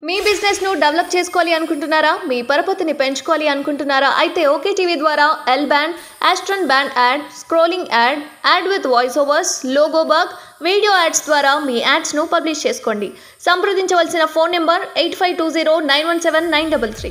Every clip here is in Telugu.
మీ బిజినెస్ ను డెవలప్ చేసుకోవాలి అనుకుంటున్నారా మీ పరపతిని పెంచుకోవాలి అనుకుంటున్నారా అయితే ఓకే టీవీ ద్వారా L band Aston band ad scrolling ad ad with voice overs logo bug video ads ద్వారా మీ యాడ్స్ ను పబ్లిష్ చేసుకోండి సంప్రదించవలసిన phone number eight five two zero nine one seven nine double three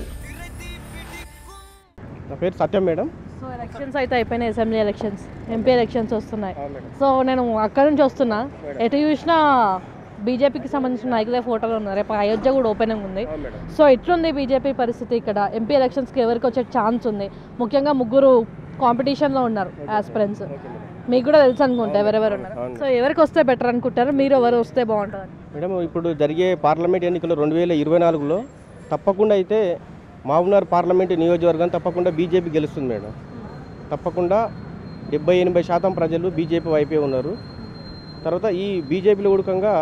నా పేరు సత్యం మేడం సో ఎలక్షన్స్ అయితే అయిపోయినాయి అసెంబ్లీ ఎలక్షన్స్ ఎంపీ ఎలక్షన్స్ వస్తున్నాయి మేడం సో నేను అక్కడ నుంచి వస్తున్నా ఎటు చూసినా బీజేపీకి సంబంధించిన నాయకులే ఫోటోలు ఉన్నారు రేపు అయోధ్య కూడా ఓపెన్ ఉంది మేడం సో ఎట్లుంది బీజేపీ పరిస్థితి ఇక్కడ ఎంపీ ఎలక్షన్స్కి ఎవరికి వచ్చే ఛాన్స్ ఉంది ముఖ్యంగా ముగ్గురు కాంపిటీషన్లో ఉన్నారు ఆస్పిరెంట్స్ మీకు కూడా తెలుసు అనుకుంటా ఎవరెవరు ఉన్నారు అవును. సో ఎవరికి వస్తే బెటర్ అనుకుంటారు మీరు ఎవరు వస్తే బాగుంటుంది మేడం ఇప్పుడు జరిగే పార్లమెంట్ ఎన్నికలు రెండు వేల ఇరవై నాలుగులో తప్పకుండా అయితే మామునార్ పార్లమెంట్ నియోజకవర్గం తప్పకుండా బీజేపీ గెలుస్తుంది మేడం తప్పకుండా డెబ్బై ఎనభై శాతం ప్రజలు బీజేపీ వైపే ఉన్నారు తర్వాత ఈ బీజేపీలో ఉడకంగా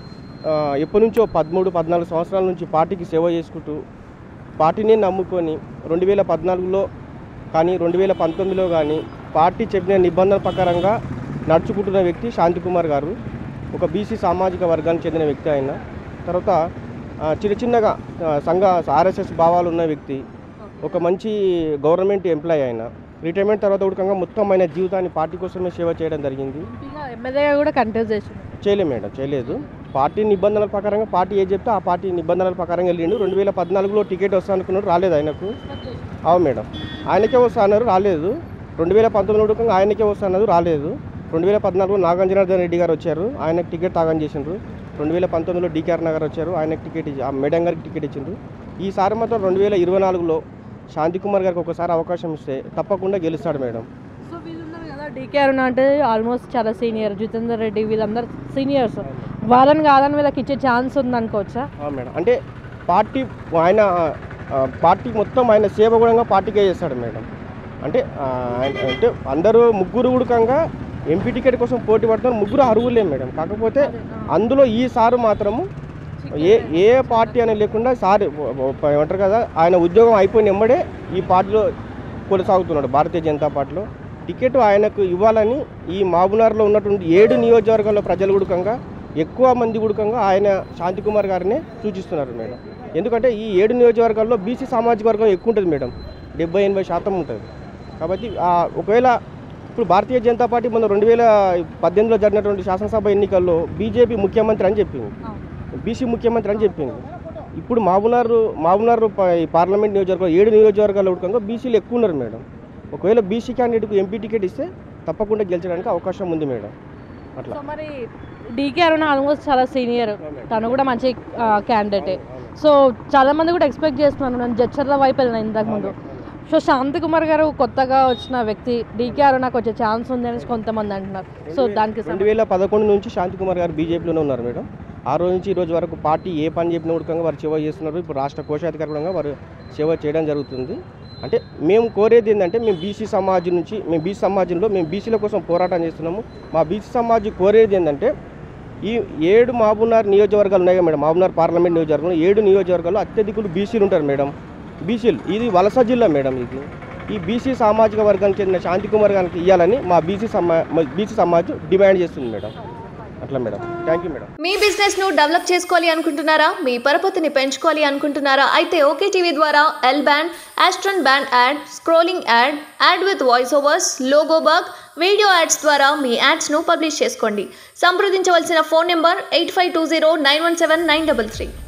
ఎప్పటి నుంచో పదమూడు పద్నాలుగు సంవత్సరాల నుంచి పార్టీకి సేవ చేసుకుంటూ పార్టీని నమ్ముకొని రెండు వేల పద్నాలుగులో కానీ రెండు వేల పంతొమ్మిదిలో కానీ పార్టీ చెప్పిన నిబంధనల ప్రకారంగా నడుచుకుంటున్న వ్యక్తి శాంతికుమార్ గారు ఒక బీసీ సామాజిక వర్గానికి చెందిన వ్యక్తి ఆయన తర్వాత ఆ, చిన్న చిన్నగా ఆ, సంఘ ఆర్ఎస్ఎస్ భావాలు ఉన్న వ్యక్తి ఒక మంచి గవర్నమెంట్ ఎంప్లాయ్ ఆయన రిటైర్మెంట్ తర్వాత ఉడకంగా మొత్తం ఆయన జీవితాన్ని పార్టీ కోసమే సేవ చేయడం జరిగింది ఎంపీగా ఎమ్మెల్యేగా కూడా కంటెస్ట్ చేసింది చేయలేదు మేడం చేయలేదు పార్టీ నిబంధనల ప్రకారంగా పార్టీ ఏం చెప్తే ఆ పార్టీ నిబంధనల ప్రకారంగా వెళ్ళిండు రెండు వేల పద్నాలుగులో టికెట్ వస్తా అనుకున్నాడు రాలేదు ఆయనకు అవును మేడం ఆయనకే వస్తా అన్నారు రాలేదు రెండు వేల పంతొమ్మిది ఉడకంగా ఆయనకే వస్తా అన్నారు రాలేదు రెండు వేల పద్నాలుగులో నాగార్జునార్దన్ రెడ్డి గారు వచ్చారు ఆయనకు టికెట్ తాగం చేసిండ్రు రెండు వేల పంతొమ్మిదిలో డీకేఆర్ నగర్ వచ్చారు ఆయనకు టికెట్ ఇచ్చి ఆ మేడం గారికి టికెట్ ఇచ్చిండ్రు ఈసారి మాత్రం రెండు వేల ఇరవై నాలుగులో శాంతికుమార్ గారికి ఒకసారి అవకాశం ఇస్తే తప్పకుండా గెలుస్తాడు మేడం సో వీళ్ళున్నారు కదా డీకే అరుణ అంటే ఆల్మోస్ట్ చాలా సీనియర్ జితేందర్ రెడ్డి వీళ్ళందరూ సీనియర్స్ వాళ్ళని కాదని వీళ్ళకి ఇచ్చే ఛాన్స్ ఉంది అనుకోవచ్చా ఆ మేడం అంటే పార్టీ ఆయన ఆ, పార్టీ మొత్తం ఆయన సేవ కూడా పార్టీకే చేస్తాడు మేడం అంటే ఆ, ఆయన- అంటే అందరూ ముగ్గురు ఉడకంగా ఎంపీ టికెట్ కోసం పోటీ పడుతున్నారు ముగ్గురు అర్హులే మేడం కాకపోతే అందులో ఈ సారు మాత్రము ఏ ఏ పార్టీ అని లేకుండా సార్ ఏమంటారు కదా ఆయన ఉద్యోగం అయిపోయిన వెంబడే ఈ పార్టీలో కొనసాగుతున్నాడు భారతీయ జనతా పార్టీలో టికెట్ ఆయనకు ఇవ్వాలని ఈ మాబునార్లో ఉన్నటువంటి ఏడు నియోజకవర్గాల్లో ప్రజలు గుడకంగా ఎక్కువ మంది గుడకంగా ఆయన శాంతికుమార్ గారినే సూచిస్తున్నారు మేడం ఎందుకంటే ఈ ఏడు నియోజకవర్గాల్లో బీసీ సామాజిక వర్గం ఎక్కువ ఉంటుంది మేడం డెబ్బై ఎనభై శాతం ఉంటుంది కాబట్టి ఆ, ఒకవేళ ఇప్పుడు భారతీయ జనతా పార్టీ మొన్న రెండు వేల పద్దెనిమిదిలో జరిగినటువంటి శాసనసభ ఎన్నికల్లో బీజేపీ ముఖ్యమంత్రి అని చెప్పింది బీసీ ముఖ్యమంత్రి అని చెప్పింది ఇప్పుడు మాబునారు మాబునారు ప- ఈ పార్లమెంట్ నియోజకవర్గం ఏడు నియోజకవర్గాలు ఉడకంగా బీసీలు ఎక్కువ ఉన్నారు మేడం ఒకవేళ బీసీ క్యాండిడేట్కు ఎంపీ టికెట్ ఇస్తే తప్పకుండా గెలిచడానికి అవకాశం ఉంది మేడం అట్లా సో మరి డీకే అరుణ ఆల్మోస్ట్ చాలా సీనియర్ తను కూడా మంచి క్యాండిడేటే సో చాలా మంది కూడా ఎక్స్పెక్ట్ చేస్తున్నాను నేను జడ్చర్ల వైపు వెళ్ళిన ఇంతకు ముందు సో శాంతి కుమార్ గారు కొత్తగా వచ్చిన వ్యక్తి డీకే అరుణకు వచ్చే ఛాన్స్ ఉంది అనేసి కొంతమంది అంటున్నారు సో దానికి రెండు వేల పదకొండు నుంచి శాంతికుమార్ గారు బీజేపీలోనే ఉన్నారు మేడం ఆ రోజు నుంచి ఈ రోజు వరకు పార్టీ ఏ పని చెప్పిన ఉడకంగా వారు సేవ చేస్తున్నారు ఇప్పుడు రాష్ట్ర కోశాధికారి కూడా వారు సేవ చేయడం జరుగుతుంది అంటే మేము కోరేది ఏంటంటే మేము బీసీ సమాజం నుంచి మేము బీసీ సమాజంలో మేము బీసీల కోసం పోరాటం చేస్తున్నాము మా బీసీ సమాజం కోరేది ఏంటంటే ఈ ఏడు మహబూబ్నగర్ నియోజకవర్గాలు ఉన్నాయి కదా మేడం మహబూబ్నగర్ పార్లమెంట్ నియోజకవర్గంలో ఏడు నియోజకవర్గాలు అత్యధికులు బీసీలు ఉంటారు మేడం బీసీలు ఇది వలస జిల్లా మేడం ఇది ఈ బీసీ సామాజిక వర్గానికి చెందిన శాంతికుమార్ గారికి ఇవ్వాలని మా బీసీ సమా బీసీ సమాజం డిమాండ్ చేస్తుంది మేడం అట్లా మేడం థ్యాంక్ యూ మేడం మీ బిజినెస్ ను డెవలప్ చేసుకోవాలి అనుకుంటున్నారా మీ పరపతిని పెంచుకోవాలి అనుకుంటున్నారా అయితే ఓకే టీవీ ద్వారా L band Aston band ad scrolling ad ad with voice overs logo bug video ads ద్వారా మీ యాడ్స్ ను పబ్లిష్ చేసుకోండి సంప్రదించవలసిన phone number eight five two zero nine one seven nine double three